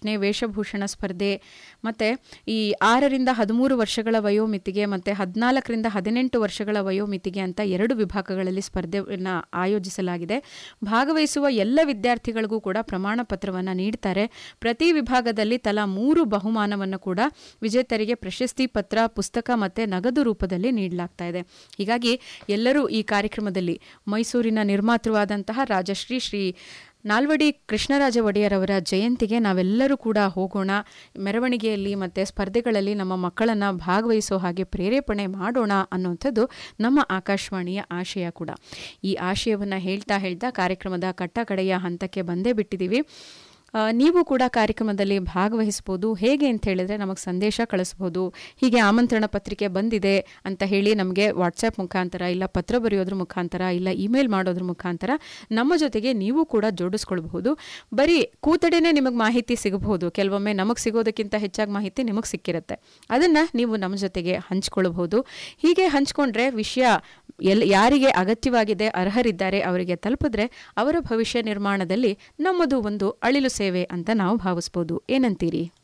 ರಚನೆ ವೇಷಭೂಷಣ ಸ್ಪರ್ಧೆ ಮತ್ತು ಈ ಆರರಿಂದ ಹದಿಮೂರು ವರ್ಷಗಳ ವಯೋಮಿತಿಗೆ ಮತ್ತು ಹದಿನಾಲ್ಕರಿಂದ ಹದಿನೆಂಟು ವರ್ಷಗಳ ವಯೋಮಿತಿಗೆ ಅಂತ ಎರಡು ವಿಭಾಗಗಳಲ್ಲಿ ಸ್ಪರ್ಧೆಯನ್ನು ಆಯೋಜಿಸಲಾಗಿದೆ ಭಾಗವಹಿಸುವ ಎಲ್ಲ ವಿದ್ಯಾರ್ಥಿಗಳಿಗೂ ಕೂಡ ಪ್ರಮಾಣ ಪತ್ರವನ್ನು ನೀಡ್ತಾರೆ ಪ್ರತಿ ವಿಭಾಗದಲ್ಲಿ ತಲಾ ಮೂರು ಬಹುಮಾನವನ್ನು ಕೂಡ ವಿಜೇತರಿಗೆ ಪ್ರಶಸ್ತಿ ಪತ್ರ ಪುಸ್ತಕ ಮತ್ತು ನಗದು ರೂಪದಲ್ಲಿ ನೀಡಲಾಗ್ತಾ ಇದೆ ಹೀಗಾಗಿ ಎಲ್ಲರೂ ಈ ಕಾರ್ಯಕ್ರಮದಲ್ಲಿ ಮೈಸೂರಿನ ನಿರ್ಮಾತೃವಾದಂತಹ ರಾಜಶ್ರೀ ಶ್ರೀ ನಾಲ್ವಡಿ ಕೃಷ್ಣರಾಜ ಒಡೆಯರ್ ಅವರ ಜಯಂತಿಗೆ ನಾವೆಲ್ಲರೂ ಕೂಡ ಹೋಗೋಣ ಮೆರವಣಿಗೆಯಲ್ಲಿ ಮತ್ತು ಸ್ಪರ್ಧೆಗಳಲ್ಲಿ ನಮ್ಮ ಮಕ್ಕಳನ್ನು ಭಾಗವಹಿಸೋ ಹಾಗೆ ಪ್ರೇರೇಪಣೆ ಮಾಡೋಣ ಅನ್ನುವಂಥದ್ದು ನಮ್ಮ ಆಕಾಶವಾಣಿಯ ಆಶಯ ಕೂಡ ಈ ಆಶಯವನ್ನು ಹೇಳ್ತಾ ಹೇಳ್ತಾ ಕಾರ್ಯಕ್ರಮದ ಕಟ್ಟ ಕಡೆಯ ಹಂತಕ್ಕೆ ಬಂದೇ ಬಿಟ್ಟಿದ್ದೀವಿ ಆ, ನೀವು ಕೂಡ ಕಾರ್ಯಕ್ರಮದಲ್ಲಿ ಭಾಗವಹಿಸ್ಬೋದು ಹೇಗೆ ಅಂತ ಹೇಳಿದ್ರೆ ನಮಗೆ ಸಂದೇಶ ಕಳಿಸ್ಬೋದು ಹೀಗೆ ಆಮಂತ್ರಣ ಪತ್ರಿಕೆ ಬಂದಿದೆ ಅಂತ ಹೇಳಿ ನಮಗೆ ವಾಟ್ಸಪ್ ಮುಖಾಂತರ ಇಲ್ಲ ಪತ್ರ ಬರೆಯೋದ್ರ ಮುಖಾಂತರ ಇಲ್ಲ ಇಮೇಲ್ ಮಾಡೋದ್ರ ಮುಖಾಂತರ ನಮ್ಮ ಜೊತೆಗೆ ನೀವು ಕೂಡ ಜೋಡಿಸ್ಕೊಳ್ಬಹುದು ಬರೀ ಕೂತಡೆನೇ ನಿಮಗೆ ಮಾಹಿತಿ ಸಿಗಬಹುದು ಕೆಲವೊಮ್ಮೆ ನಮಗೆ ಸಿಗೋದಕ್ಕಿಂತ ಹೆಚ್ಚಾಗಿ ಮಾಹಿತಿ ನಿಮಗೆ ಸಿಕ್ಕಿರುತ್ತೆ ಅದನ್ನು ನೀವು ನಮ್ಮ ಜೊತೆಗೆ ಹಂಚ್ಕೊಳ್ಬಹುದು ಹೀಗೆ ಹಂಚ್ಕೊಂಡ್ರೆ ವಿಷಯ ಎಲ್ ಯಾರಿಗೆ ಅಗತ್ಯವಾಗಿದೆ ಅರ್ಹರಿದ್ದಾರೆ ಅವರಿಗೆ ತಲುಪಿದ್ರೆ ಅವರ ಭವಿಷ್ಯ ನಿರ್ಮಾಣದಲ್ಲಿ ನಮ್ಮದು ಒಂದು ಅಳಿಲು ಸೇವೆ ಅಂತ ನಾವು ಭಾವಿಸ್ಬೋದು ಏನಂತೀರಿ